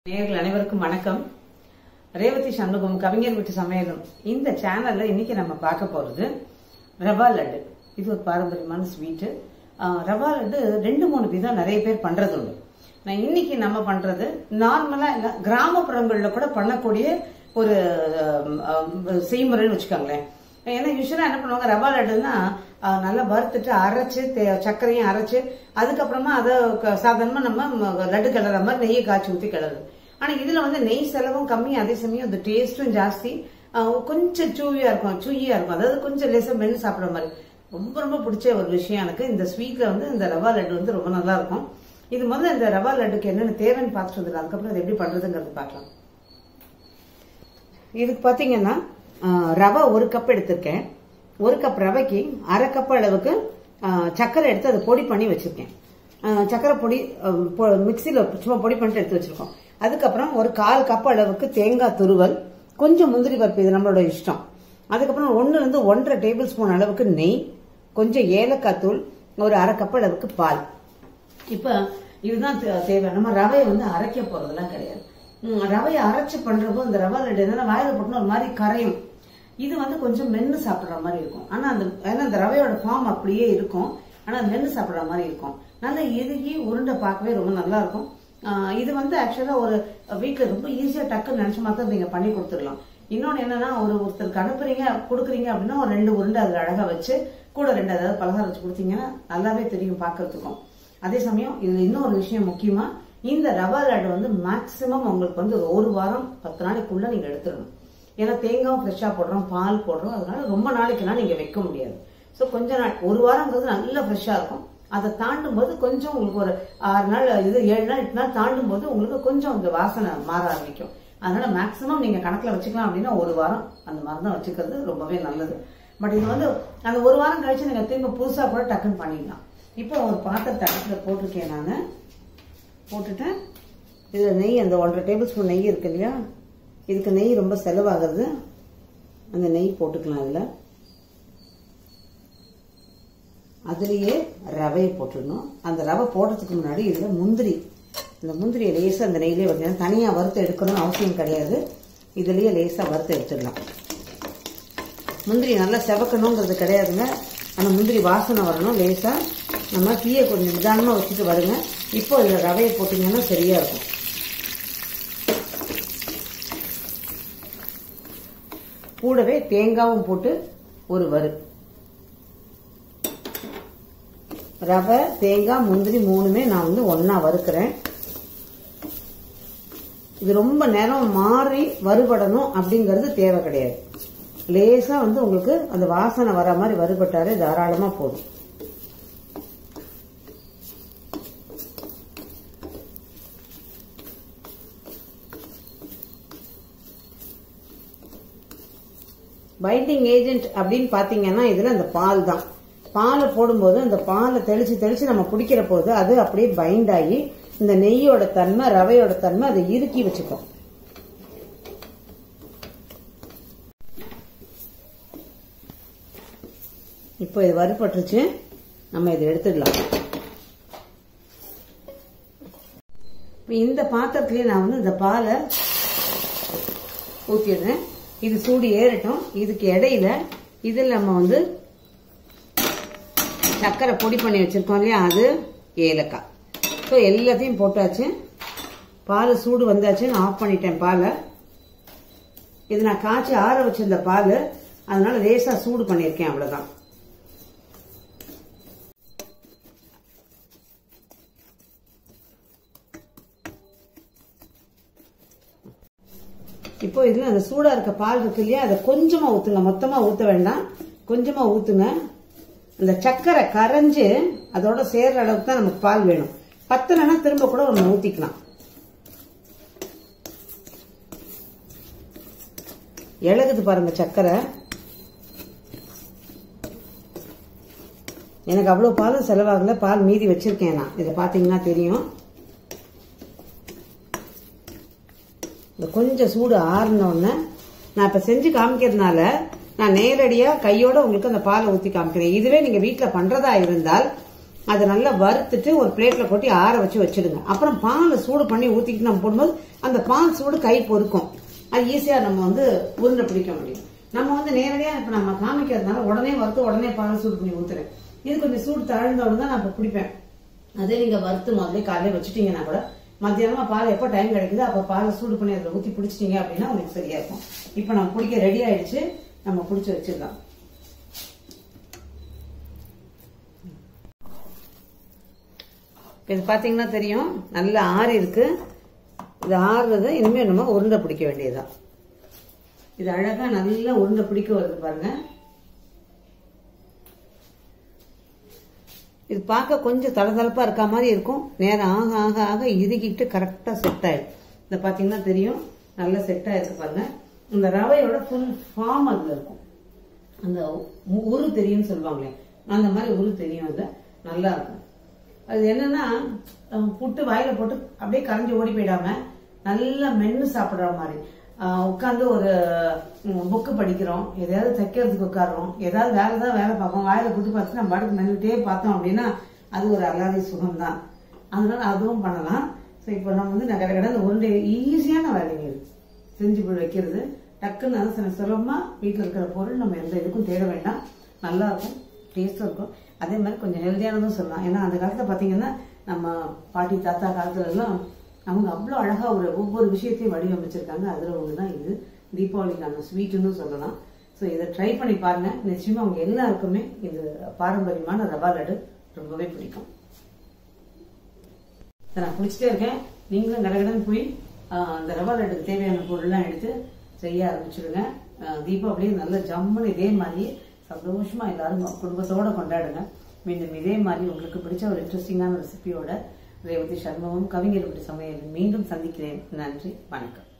நேயர்கள் அனைவருக்கும் வணக்கம் ரேவதி சண்முகம் கவிஞர் வீட்டு சமையலும் இந்த சேனல்ல இன்னைக்கு நம்ம பார்க்க போறது ரவா லட்டு இது ஒரு பாரம்பரியமான ஸ்வீட்டு ரவா லட்டு ரெண்டு மூணு விதம் நிறைய பேர் பண்றது உண்டு நான் இன்னைக்கு நம்ம பண்றது நார்மலா இல்ல கிராமப்புறங்கள்ல கூட பண்ணக்கூடிய ஒரு அஹ், அஹ், செய்முறைன்னு வச்சுக்கோங்களேன் ஏன்னா யூஸ்வலா என்ன பண்ணுவாங்க ரவா லட்டுன்னா அஹ், நல்லா வறுத்துட்டு அரைச்சு தே- சர்க்கரையும் அரைச்சு அதுக்கப்புறமா அதை க- சாதாரணமா நம்ம ம- லட்டு கிளற மாதிரி நெய்யை காய்ச்சி ஊற்றி கிளறது ஆனா இதுல வந்து நெய் செலவும் கம்மி அதே சமயம் அந்த டேஸ்டும் ஜாஸ்தி அஹ், கொஞ்சம் சூவியா இருக்கும் சூயியா இருக்கும் அதாவது கொஞ்சம் லேசா மென்னு சாப்பிடுற மாதிரி ரொம்ப ரொம்ப பிடிச்ச ஒரு விஷயம் எனக்கு இந்த ஸ்வீட்ல வந்து இந்த ரவா லட்டு வந்து ரொம்ப நல்லா இருக்கும் இது முதல்ல இந்த ரவா லட்டுக்கு என்னென்ன தேவைன்னு பார்த்துட்டு வந்துடலாம் அதுக்கப்புறம் அதை எப்படி பண்றதுங்கிறது பார்க்கலாம் இதுக்கு பாத்தீங்கன்னா ஆஹ், ரவை ஒரு கப் எடுத்திருக்கேன் ஒரு கப் ரவைக்கு அரை கப் அளவுக்கு ஆஹ், சர்க்கரை எடுத்து அதை பொடி பண்ணி வச்சிருக்கேன் ஆஹ், சர்க்கரை பொடி மிக்சியில் சும்மா பொடி பண்ணிட்டு எடுத்து வச்சிருக்கோம் அதுக்கப்புறம் ஒரு கால் கப் அளவுக்கு தேங்காய் துருவல் கொஞ்சம் முந்திரி பருப்பு இது நம்மளோட இஷ்டம் அதுக்கப்புறம் ஒன்றுல இருந்து ஒன்றரை டேபிள் ஸ்பூன் அளவுக்கு நெய் கொஞ்சம் ஏலக்காய் தூள் ஒரு அரை கப் அளவுக்கு பால் இப்ப இதுதான் தே- தேவை நம்ம ரவையை வந்து அரைக்க போறதெல்லாம் கிடையாது ம், ரவையை அரைச்சு பண்றப்போ இந்த ரவை லட்டு என்னன்னா வாயில போட்டுன்னு ஒரு மாதிரி கரையும் இது வந்து கொஞ்சம் மென்னு சாப்பிடுற மாதிரி இருக்கும் ஆனா அந்த ஏன்னா அந்த ரவையோட ஃபார்ம் அப்படியே இருக்கும் ஆனா மென்னு சாப்பிடுற மாதிரி இருக்கும் நல்லா இறுகி உருண்டை பார்க்கவே ரொம்ப நல்லா இருக்கும் ஆஹ் இது வந்து ஆக்சுவலா ஒரு வீட்ல ரொம்ப ஈஸியா டக்குன்னு நினைச்ச மாதிரி நீங்க பண்ணி கொடுத்துடலாம் இன்னொன்னு என்னன்னா ஒரு ஒருத்தருக்கு அனுப்புறீங்க கொடுக்குறீங்க அப்படின்னா ஒரு ரெண்டு உருண்டை அதுல அழகா வச்சு கூட ரெண்டு ஏதாவது பலகாரம் வச்சு கொடுத்தீங்கன்னா நல்லாவே தெரியும் பார்க்கறதுக்கும் அதே சமயம் இதுல இன்னொரு விஷயம் முக்கியமா இந்த ரவா லட்டு வந்து மேக்சிமம் உங்களுக்கு வந்து ஒரு ஒரு வாரம் பத்து நாளைக்குள்ள நீங்க எடுத்துடணும் ஏன்னா தேங்காய் ஃப்ரெஷ்ஷா போடுறோம் பால் போடுறோம் அதனால ரொம்ப நாளைக்குலாம் நீங்க வைக்க முடியாது ஸோ கொஞ்ச நாள் ஒரு வாரங்கிறது நல்லா ஃப்ரெஷ்ஷா இருக்கும் அதை தாண்டும் போது கொஞ்சம் உங்களுக்கு ஒரு ஆறு நாள் இது ஏழு நாள் எட்டு நாள் தாண்டும் போது உங்களுக்கு கொஞ்சம் அந்த வாசனை மாற ஆரம்பிக்கும் அதனால மேக்சிமம் நீங்க கணக்குல வச்சுக்கலாம் அப்படின்னா ஒரு வாரம் அந்த மாதிரி தான் வச்சுக்கிறது ரொம்பவே நல்லது பட் இது வந்து அந்த ஒரு வாரம் கழிச்சு நீங்க திரும்ப புதுசா கூட டக்குன்னு பண்ணிடலாம் இப்போ ஒரு பாத்திரத்தை அடுப்புல போட்டிருக்கேன் நான் போட்டுட்டேன் இதில் நெய் அந்த ஒன்றரை டேபிள் ஸ்பூன் நெய் இருக்கு இல்லையா இதுக்கு நெய் ரொம்ப செலவாகிறது அந்த நெய் போட்டுக்கலாம் அதில் அதுலேயே ரவையை போட்டுடணும் அந்த ரவை போடுறதுக்கு முன்னாடி இதில் முந்திரி இந்த முந்திரியை லேசாக அந்த நெய்லேயே வச்சுக்கலாம் தனியாக வறுத்து எடுக்கணும்னு அவசியம் கிடையாது இதுலேயே லேசாக வறுத்து எடுத்துடலாம் முந்திரி நல்லா செவக்கணுங்கிறது கிடையாதுங்க அந்த முந்திரி வாசனை வரணும் லேசாக நம்ம தீயை கொஞ்சம் நிதானமாக வச்சுட்டு வருங்க இப்போ இதில் ரவையை போட்டிங்கன்னா சரியா இருக்கும் கூடவே தேங்காவும் போட்டு ஒரு வறு ரவை தேங்காய் முந்திரி மூணுமே நான் வந்து ஒண்ணா வறுக்கிறேன் இது ரொம்ப நேரம் மாறி வறுபடணும் அப்படிங்கிறது தேவை கிடையாது லேசா வந்து உங்களுக்கு அந்த வாசனை வர மாதிரி வறுபட்டாலே தாராளமா போதும் பைண்டிங் ஏஜென்ட் அப்படின்னு பாத்தீங்கன்னா இதுல அந்த பால் தான் பாலை போடும்போது அந்த பாலை தெளிச்சு தெளிச்சு நம்ம குடிக்கிற போது அது அப்படியே பைண்ட் ஆகி இந்த நெய்யோட தன்மை ரவையோட தன்மை அதை இறுக்கி வச்சுக்கும் இப்போ இது வறுபட்டுருச்சு நம்ம இதை எடுத்துடலாம் இப்போ இந்த பாத்திரத்திலேயே நான் வந்து இந்த பாலை ஊத்திடுறேன் இது சூடு ஏறட்டும் இதுக்கு இடையில இதில் நம்ம வந்து சர்க்கரை பொடி பண்ணி வச்சிருக்கோம் இல்லையா அது ஏலக்காய் ஸோ எல்லாத்தையும் போட்டாச்சு பால் சூடு வந்தாச்சு நான் ஆஃப் பண்ணிட்டேன் பாலை இது நான் காய்ச்சி ஆற வச்சிருந்த பால் அதனால லேசா சூடு பண்ணியிருக்கேன் அவ்வளவுதான் இப்போ இதுல அந்த சூடா இருக்க பால் இருக்கு இல்லையா அதை கொஞ்சமா ஊத்துங்க மொத்தமா ஊத்த வேண்டாம் கொஞ்சமா ஊத்துங்க அந்த சர்க்கரை கரைஞ்சு அதோட சேர்ற அளவுக்கு தான் நமக்கு பால் வேணும் பத்தலைன்னா திரும்ப கூட ஒன்று ஊத்திக்கலாம் இழகுது பாருங்க சர்க்கரை எனக்கு அவ்வளவு பாலும் செலவாகல பால் மீதி வச்சிருக்கேன் நான் இதை பாத்தீங்கன்னா தெரியும் இந்த கொஞ்சம் சூடு ஆறின உடனே நான் இப்ப செஞ்சு காமிக்கிறதுனால நான் நேரடியா கையோட உங்களுக்கு அந்த பாலை ஊத்தி காமிக்கிறேன் இதுவே நீங்க வீட்ல பண்றதா இருந்தால் அதை நல்லா வறுத்துட்டு ஒரு பிளேட்ல கொட்டி ஆற வச்சு வச்சிடுங்க அப்புறம் பாலை சூடு பண்ணி ஊத்திக்கிட்டு நம்ம போடும்போது அந்த பால் சூடு கை பொறுக்கும் அது ஈஸியா நம்ம வந்து உருண்டை பிடிக்க முடியும் நம்ம வந்து நேரடியா இப்ப நம்ம காமிக்கிறதுனால உடனே வறுத்து உடனே பால் சூடு பண்ணி ஊத்துறேன் இது கொஞ்சம் சூடு தழுந்தவுடன் தான் நான் இப்ப பிடிப்பேன் அதே நீங்க வறுத்து முதல்ல காலையில வச்சுட்டீங்கன்னா கூட மத்தியானமா பால் எப்போ டைம் கிடைக்குதோ அப்ப பாலை சூடு பண்ணி அதில் ஊத்தி பிடிச்சிட்டீங்க அப்படின்னா உங்களுக்கு சரியா இருக்கும் இப்ப நம்ம பிடிக்க ரெடி ஆயிடுச்சு நம்ம பிடிச்சி வச்சிடலாம் இது பாத்தீங்கன்னா தெரியும் நல்ல ஆறு இருக்கு இது ஆறுறது இனிமே நம்ம உருண்டை பிடிக்க வேண்டியதுதான் இது அழகா நல்லா உருண்டை பிடிக்க வருது பாருங்க இது பார்க்க கொஞ்சம் தளதளப்பா இருக்க மாதிரி இருக்கும் நேரம் ஆக ஆக ஆக இறுகிட்டு கரெக்டா செட் ஆயிடும் இதை பாத்தீங்கன்னா தெரியும் நல்லா செட் ஆயிருக்கு பாருங்க இந்த ரவையோட ஃபுல் ஃபார்ம் அதுல இருக்கும் அந்த உ- உரு தெரியும்னு சொல்லுவாங்களே அந்த மாதிரி உரு தெரியும் அதுல நல்லா இருக்கும் அது என்னன்னா அஹ், புட்டு வாயில போட்டு அப்படியே கரைஞ்சு ஓடி போயிடாம நல்லா மென்னு சாப்பிடுற மாதிரி உட்காந்து ஒரு புக்கு படிக்கிறோம் எதையாவது தைக்கிறதுக்கு உட்காரோம் ஏதாவது வேற ஏதாவது வேலை பார்ப்போம் வாயில புட்டு பார்த்து நம்ம பாட்டுக்கு மென்னுட்டே பார்த்தோம் அப்படின்னா அது ஒரு அல்லாதி சுகம் தான் அதனால அதுவும் பண்ணலாம் ஸோ இப்போ நம்ம வந்து நகர கடை அந்த உருண்டை ஈஸியான வேலைங்க இது செஞ்சு போய் வைக்கிறது டக்குன்னு அது சில சுலபமா வீட்டில் இருக்கிற பொருள் நம்ம எந்த இதுக்கும் தேட வேண்டாம் நல்லா இருக்கும் டேஸ்டும் இருக்கும் அதே மாதிரி கொஞ்சம் ஹெல்தியானதும் சொல்லலாம் ஏன்னா அந்த காலத்துல பாத்தீங்கன்னா நம்ம பாட்டி தாத்தா காலத்துல எல்லாம் அவங்க அவ்வளோ அழகா ஒரு ஒவ்வொரு விஷயத்தையும் வடிவமைச்சிருக்காங்க அதுல ஒண்ணுதான் இது தீபாவளிக்கான ஸ்வீட்டுன்னு சொல்லலாம் ஸோ இதை ட்ரை பண்ணி பாருங்க நிச்சயமா அவங்க எல்லாருக்குமே இது பாரம்பரியமான ரவா லட்டு ரொம்பவே பிடிக்கும் இதை நான் குளிச்சுட்டே இருக்கேன் நீங்களும் கடகடன்னு போய் ஆஹ், அந்த ரவா லட்டுக்கு தேவையான பொருள்லாம் எடுத்து செய்ய ஆரம்பிச்சிடுங்க ஆஹ், தீபாவளியை நல்ல ஜம்முன்னு இதே மாதிரி சந்தோஷமா எல்லாரும் குடும்பத்தோட கொண்டாடுங்க மீண்டும் இதே மாதிரி உங்களுக்கு பிடிச்ச ஒரு இன்ட்ரெஸ்டிங்கான ரெசிபியோட ரேவதி சர்மாவும் கவிஞர் சமையல் மீண்டும் சந்திக்கிறேன் நன்றி வணக்கம்